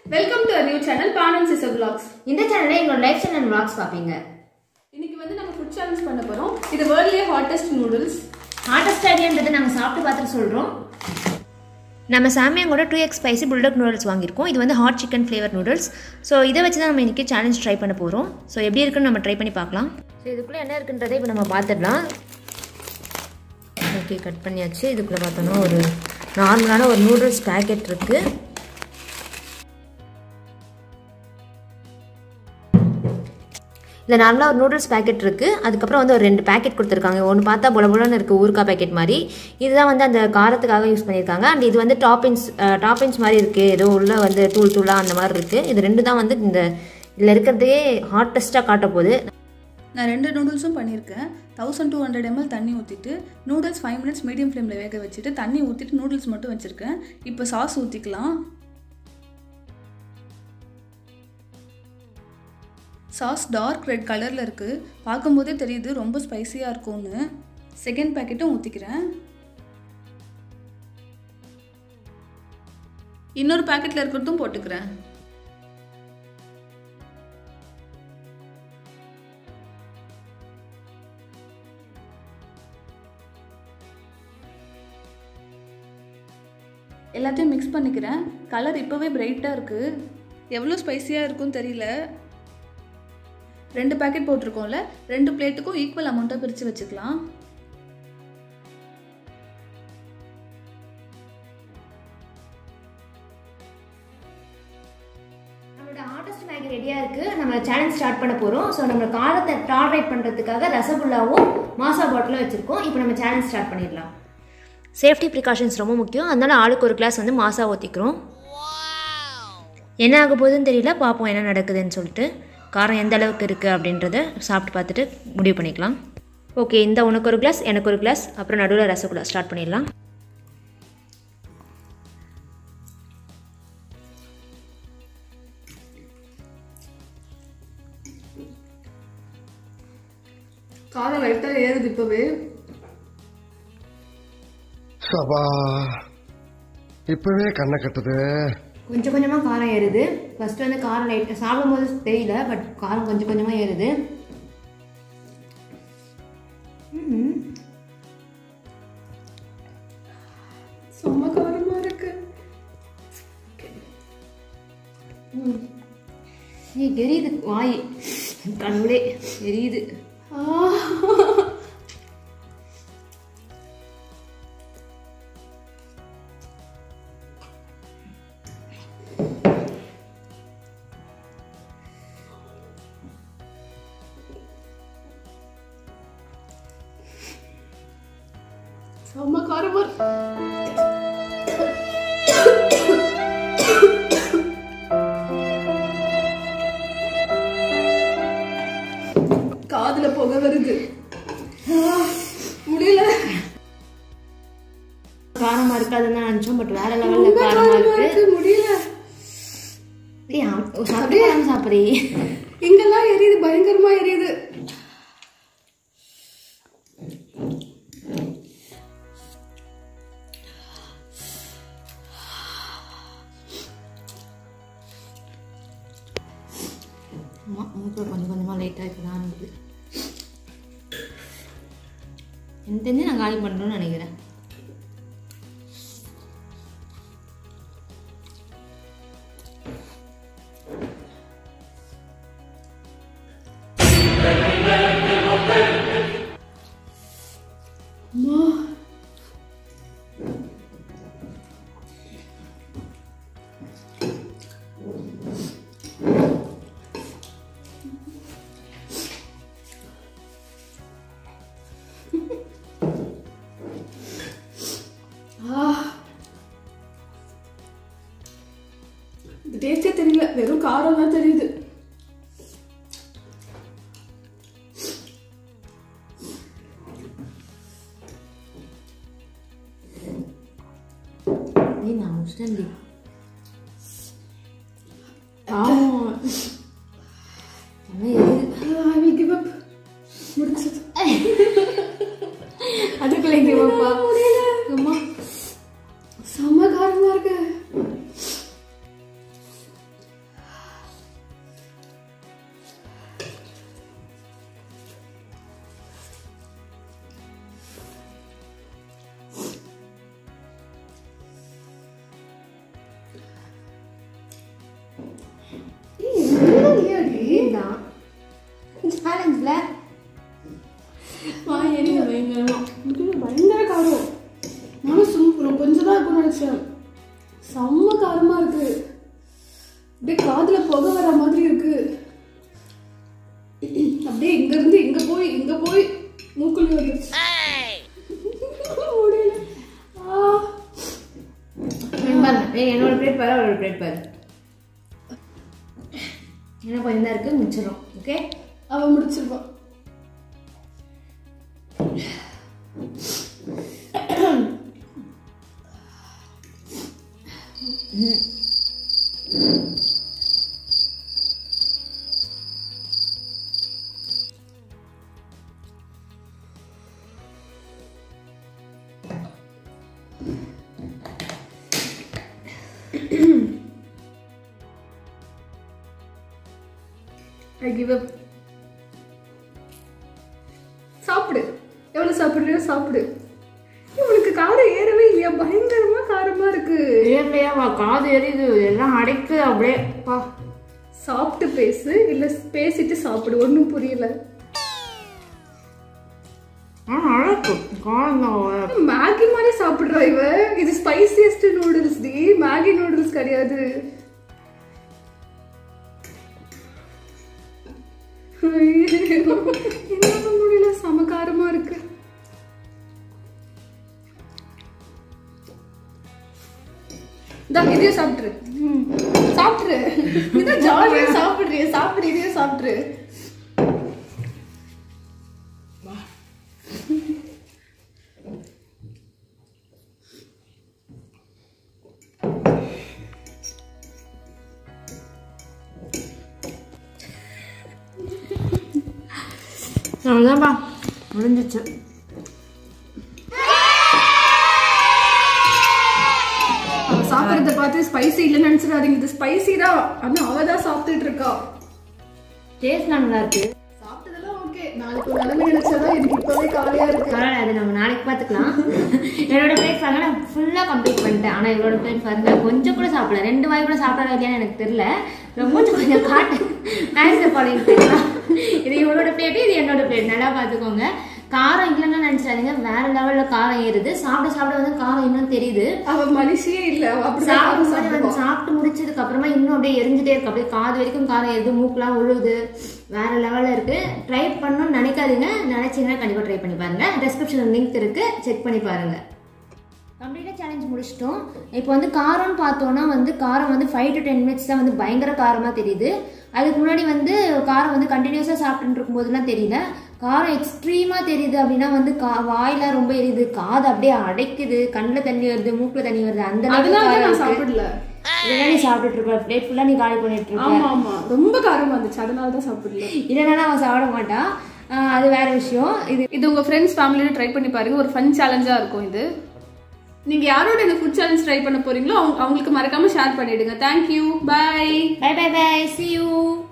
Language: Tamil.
வெல்கம் டு நியூ சேனல் பானன் சிசர் vlogs இந்த சேனல்ல எங்களோட லைஃப் ஸ்டைல் அண்ட் vlogs பார்ப்பீங்க இன்னைக்கு வந்து நம்ம ஃபுட் சேலஞ்ச் பண்ண போறோம் இது வேர்ல்ட்லயே ஹாட்டஸ்ட் நூடுல்ஸ் ஹார்டஸ்ட் ஐடியான்றது நாங்கள் சாப்பிட்டு பார்த்துட்டு சொல்கிறோம் நம்ம சாமியாங்கோட two X spicy Buldak noodles வாங்கியிருக்கோம் இது வந்து hot chicken flavour noodles so இதை வச்சு தான் நம்ம இன்றைக்கி சேலஞ்ச் ட்ரை பண்ண போகிறோம் ஸோ எப்படி இருக்குன்னு நம்ம ட்ரை பண்ணி பார்க்கலாம் ஸோ இதுக்குள்ளே என்ன இருக்குன்றதை இப்போ நம்ம பார்த்துடலாம் ஓகே கட் பண்ணியாச்சு இதுக்குள்ளே பார்த்தோன்னா ஒரு நார்மலான ஒரு நூடுல்ஸ் பேக்கெட் இருக்குது இதில் நார்மலாக ஒரு நூடுல்ஸ் பேக்கெட் இருக்குது அதுக்கப்புறம் வந்து ஒரு ரெண்டு பேக்கெட் கொடுத்துருக்காங்க ஒன்று பார்த்தா புல புலன்னு இருக்குது ஊறுக்கா பேக்கெட் மாதிரி இதுதான் வந்து அந்த காரத்துக்காக யூஸ் பண்ணியிருக்காங்க அண்ட் இது வந்து டாப்பிங்ஸ் டாப்பிங்ஸ் மாதிரி இருக்குது ஏதோ உள்ள வந்து தூள் தூளாக அந்த மாதிரி இருக்குது இது ரெண்டு தான் வந்து இந்த இதில் இருக்கிறதே ஹாட்டஸ்ட்டாக காட்ட போகுது நான் ரெண்டு நூடுல்ஸும் பண்ணியிருக்கேன் தௌசண்ட் டூ ஹண்ட்ரட் எம்எல் தண்ணி ஊற்றிட்டு நூடுல்ஸ் ஃபைவ் மினிட்ஸ் மீடியம் ஃப்ளேமில் வேக வச்சுட்டு தண்ணி ஊற்றிட்டு நூடுல்ஸ் மட்டும் வச்சுருக்கேன் இப்போ சாஸ் ஊற்றிக்கலாம் சாஸ் டார்க் ரெட் கலரில் இருக்குது பார்க்கும்போதே தெரியுது ரொம்ப ஸ்பைசியாக இருக்கும்னு செகண்ட் பேக்கெட்டும் ஊற்றிக்கிறேன் இன்னொரு பேக்கெட்டில் இருக்கிறதும் போட்டுக்கிறேன் எல்லாத்தையும் மிக்ஸ் பண்ணிக்கிறேன் கலர் இப்போவே பிரைட்டாக இருக்குது எவ்வளோ ஸ்பைசியாக இருக்கும்னு தெரியல ரெண்டு பேக்கெட் போட்டிருக்கோம்ல ரெண்டு பிளேட்டுக்கும் ஈக்குவல் அமௌண்ட்டாக பிரித்து வச்சுக்கலாம் நம்மளோட ஹாட்டஸ்ட் மேகி ரெடியாக இருக்குது நம்ம சேலஞ்ச் ஸ்டார்ட் பண்ண போகிறோம் ஸோ நம்ம காரத்தை டாலரேட் பண்ணுறதுக்காக ரசகுல்லாவும் மாசா பாட்டிலும் வச்சுருக்கோம் இப்போ நம்ம சேலஞ்ச் ஸ்டார்ட் பண்ணிடலாம் சேஃப்டி ப்ரிகாஷன்ஸ் ரொம்ப முக்கியம் அதனால ஆளுக்கு ஒரு கிளாஸ் வந்து மாசா ஊற்றிக்கிறோம் என்ன ஆக போகுதுன்னு தெரியல பார்ப்போம் என்ன நடக்குதுன்னு சொல்லிட்டு காரம் எந்த அளவுக்கு இருக்குது அப்படின்றத சாப்பிட்டு பார்த்துட்டு முடிவு பண்ணிக்கலாம் ஓகே இந்த உனக்கு ஒரு கிளாஸ் எனக்கு ஒரு கிளாஸ் அப்புறம் நடுவில் ரசகுல்லா ஸ்டார்ட் பண்ணிடலாம் காரம் லைட்டாக ஏறுது இப்போவே சபா இப்பவே கண்ணை கட்டுது கொஞ்சம் கொஞ்சமாக காரம் ஏறுது ஃபர்ஸ்ட் வந்து காரம் லைட் சாப்பிடும் போது தெரியல பட் காரம் கொஞ்சம் கொஞ்சமாக ஏறுது ம்ம். செம்ம காரமாக இருக்கு ஏய், எரியுது வாய் கடவுளே எரியுது செம்ம காரமாக இருக்கு காதுல புகை வருது ஆ, முடியல காரமா இருக்காதுன்னு தான் நினச்சோம் பட் வேற லெவல்ல காரமா இருக்கு இருக்கு, முடியல ஏய், அவ- ஒரு சாப்பிட்டு காரம் சாப்பிட்றீ இங்கெல்லாம் எரியுது பயங்கரமா எரியுது ஆமா மூக்கில் கொஞ்சம் கொஞ்சமாக லைட்டாக இருக்குதான் இருக்குது எனக்கு தெரிஞ்சு நான் காலி பண்ணுறோன்னு நினைக்கிறேன் டேஸ்டே தெரியல வெறும் காரம் தான் தெரியுது நீ நான் முடிச்சிட்டேன்டி ஆமா ஆனால் எரியுது ஐ வில் கிவ் அப் முடிச்சது அதுக்குள்ள இங்கே பாப்பா அம்மா செம்ம காரமா இருக்கு செம்ம காரமா இருக்கு அப்படியே காதுல புகை வர மாதிரி இருக்கு அப்படியே இங்க இருந்து இங்க போய் இங்க போய் மூக்குள்ளி வந்துருச்சு முடியல ஆ. பாருங்க ஏய், என்னோட பிளேட் பாரு அவரோட பிளேட் பாரு என்ன கொஞ்சம் தான் இருக்கு மிச்சிடும் ஓகே அவன் முடிச்சிருவான் I give up. சாப்பிடு எவ்வளவு சாப்பிடுறியோ சாப்பிடு இவனுக்கு காரம் ஏறவே இல்லையா பயங்கரமா காரமா இருக்கு ஏர்லையா வா காது எரியுது எல்லாம் அடைக்குது அப்படியே பா சாப்பிட்டு பேசு இல்ல பேசிட்டு சாப்பிடு ஒன்றும் புரியல ஆ அழகு காரம் தான் மேகி மாதிரி சாப்பிடுறா இவ இது ஸ்பைசியஸ்ட் நூடுல்ஸ் டி மேகி நூடுல்ஸ் கிடையாது ஐயோ, என்னால முடியல சமகாரமா இருக்கு இந்தா இதையும் சாப்பிட்டுரு சாப்பிட்டுரு இதான் ஜாலியா சாப்பிடுறிய சாப்பிடு இதையும் சாப்பிட்டுரு அவ்வளோதான்ப்பா முடிஞ்சிச்சு அவ சாப்பிடறத பார்த்து ஸ்பைசி இல்லைன்னு நினைச்சிடாதீங்க இது ஸ்பைசி தான் ஆனா அவ தான் சாப்பிட்டுட்டு இருக்கா டேஸ்ட் நல்லா இருக்கு சாப்பிட்டதெல்லாம் ஓகே நாளைக்கு ஒரு நிலைமை நினைச்சாதான் எனக்கு இப்பவே கவலையா இருக்கு பரவாயில்ல அது நம்ம நாளைக்கு பார்த்துக்கலாம் என்னோட பிளேட் பாருங்க நான் ஃபுல்லாக கம்ப்ளீட் பண்ணிட்டேன் ஆனால் இவரோட பிளேட் பாருங்க கொஞ்சம் கூட சாப்பிடல ரெண்டு வாய் கூட சாப்பிடல இல்லையான்னு எனக்கு தெரியல ரொம்ப கொஞ்சம் காட்டு மேக்ஸை ஃபாலோயிங் தெரியலாம் இது இவரோட பிளேட்டு இது என்னோட பிளேட் நல்லா பார்த்துக்கோங்க காரம் இல்லைன்னு நினச்சிடாதீங்க வேற லெவலில் காரம் ஏறுது சாப்பிட சாப்பிட வந்து காரம் இன்னும் தெரியுது அவ மனுஷியே இல்ல அவ அப்படிதான் சாப்பிட்டு சாப்பிடுவா வந்து சாப்பிட்டு முடிச்சதுக்கு அப்புறமா இன்னும் அப்படியே எரிஞ்சுட்டே இருக்கு அப்படியே காது வரைக்கும் காரம் எது மூக்கெல்லாம் உழுகுது வேற லெவல்ல இருக்கு ட்ரை பண்ணணும்னு நினைக்காதீங்க நினைச்சீங்கன்னா கண்டிப்பா ட்ரை பண்ணி பாருங்க டிஸ்கிரிப்ஷன்ல லிங்க் இருக்கு செக் பண்ணி பாருங்க கம்ப்ளீட்டாக சேலஞ்ச் முடிச்சிட்டோம் இப்போ வந்து காரம்னு பார்த்தோன்னா வந்து காரம் வந்து ஃபைவ் டு டென் மினிட்ஸ் தான் வந்து பயங்கர காரமாக தெரியுது அதுக்கு முன்னாடி வந்து காரம் வந்து கண்டினியூஸாக சாப்பிட்டுட்டு இருக்கும்போதெல்லாம் தெரியல காரம் எக்ஸ்ட்ரீமாக தெரியுது அப்படின்னா வந்து கா வாயிலாம் ரொம்ப எரியுது காது அப்படியே அடைக்குது கண்ணில் தண்ணி வருது மூக்கில் தண்ணி வருது அந்த அளவுக்கு அதனால காரம் நான் இருக்கு. சாப்பிடல இதெல்லாம் நீ சாப்பிட்டுட்டு இருக்க பிளேட் ஃபுல்லாக நீ காலி பண்ணிட்டு இருக்க ஆமா ஆமா ரொம்ப காரமா இருந்துச்சு அதனால தான் சாப்பிடல இதனால அவன் சாப்பிட மாட்டான் ஆஹ் அது வேற விஷயம் இது இது உங்க ஃப்ரெண்ட்ஸ் ஃபேமிலியோட ட்ரை பண்ணி பாருங்க ஒரு ஃபன் சேலஞ்சா இருக்கும் இது நீங்க யாரோட இந்த ஃபுட் சேலஞ்ச் ட்ரை பண்ண போறீங்களோ அவங்க அவங்களுக்கு மறக்காம ஷேர் பண்ணிடுங்க thank you bye bye bye bye see you